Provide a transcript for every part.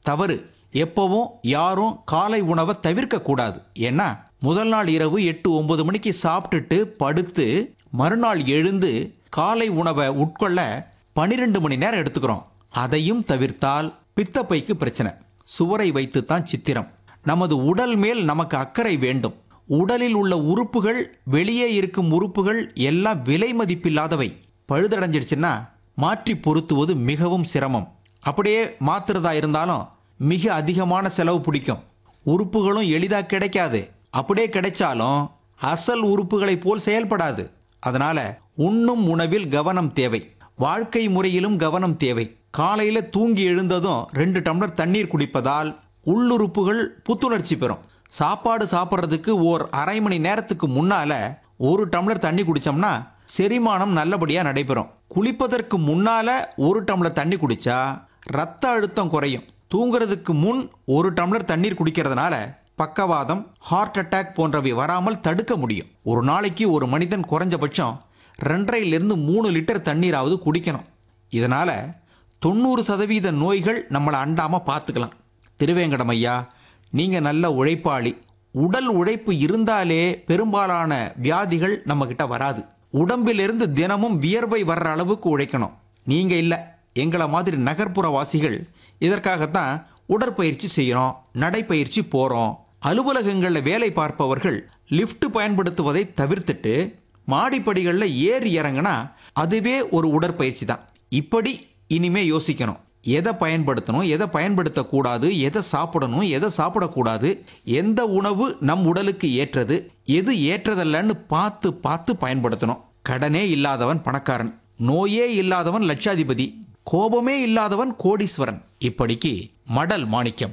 தவறு எப்பவும் யாரும் காலை உணவை தவிர்க்க கூடாது ஏன்னா முதல் நாள் இரவு எட்டு ஒன்பது மணிக்கு சாப்பிட்டுட்டு படுத்து மறுநாள் எழுந்து காலை உணவை உட்கொள்ள பனிரெண்டு மணி நேரம் எடுத்துக்கிறோம் அதையும் தவிர்த்தால் பித்தப்பைக்கு பிரச்சனை சுவரை வைத்துத்தான் சித்திரம் நமது உடல் மேல் நமக்கு அக்கறை வேண்டும் உடலில் உள்ள உறுப்புகள் வெளியே இருக்கும் உறுப்புகள் எல்லாம் விலை மதிப்பில்லாதவை பழுதடைஞ்சிடுச்சுன்னா மாற்றி பொருத்துவது மிகவும் சிரமம் அப்படியே மாத்துறதா இருந்தாலும் மிக அதிகமான செலவு பிடிக்கும் உறுப்புகளும் எளிதா கிடைக்காது அப்படியே கிடைச்சாலும் அசல் உறுப்புகளைப் போல் செயல்படாது அதனால உண்ணும் உணவில் கவனம் தேவை வாழ்க்கை முறையிலும் கவனம் தேவை காலையில தூங்கி எழுந்ததும் ரெண்டு டம்ளர் தண்ணீர் குடிப்பதால் உள்ளுறுப்புகள் புத்துணர்ச்சி பெறும் சாப்பாடு சாப்பிட்றதுக்கு ஓர் அரை மணி நேரத்துக்கு முன்னால ஒரு டம்ளர் தண்ணி குடிச்சோம்னா செரிமானம் நல்லபடியா நடைபெறும் குளிப்பதற்கு முன்னால ஒரு டம்ளர் தண்ணி குடிச்சா ரத்த அழுத்தம் குறையும் தூங்குறதுக்கு முன் ஒரு டம்ளர் தண்ணீர் குடிக்கிறதுனால பக்கவாதம் ஹார்ட் அட்டாக் போன்றவை வராமல் தடுக்க முடியும் ஒரு நாளைக்கு ஒரு மனிதன் குறைஞ்சபட்சம் ரெண்டரைலிருந்து மூணு லிட்டர் தண்ணீராவது குடிக்கணும் இதனால தொண்ணூறு சதவீத நோய்கள் நம்மளை அண்டாம பார்த்துக்கலாம் திருவேங்கடம் ஐயா நீங்க நல்ல உழைப்பாளி உடல் உழைப்பு இருந்தாலே பெரும்பாலான வியாதிகள் நம்ம கிட்ட வராது உடம்பிலிருந்து தினமும் வியர்வை வர்ற அளவுக்கு உழைக்கணும் நீங்க இல்ல எங்களை மாதிரி நகர்ப்புற வாசிகள் இதற்காகத்தான் உடற்பயிற்சி செய்யறோம் நடைப்பயிற்சி போறோம் அலுவலகங்களில் வேலை பார்ப்பவர்கள் லிஃப்ட் பயன்படுத்துவதை தவிர்த்துட்டு மாடிப்படிகளில் ஏறி இறங்கினா அதுவே ஒரு உடற்பயிற்சி தான் இப்படி இனிமே யோசிக்கணும் எதை பயன்படுத்தணும் எதை பயன்படுத்தக்கூடாது எதை சாப்பிடணும் எதை சாப்பிடக்கூடாது எந்த உணவு நம் உடலுக்கு ஏற்றது எது ஏற்றதல்லன்னு பார்த்து பார்த்து பயன்படுத்தணும் கடனே இல்லாதவன் பணக்காரன் நோயே இல்லாதவன் லட்சாதிபதி கோபமே இல்லாதவன் கோடீஸ்வரன் இப்படிக்கு மடல் மாணிக்கம்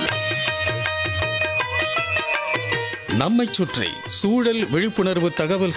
நம்மைச் சுற்றி சூழல் விழிப்புணர்வு தகவல்கள்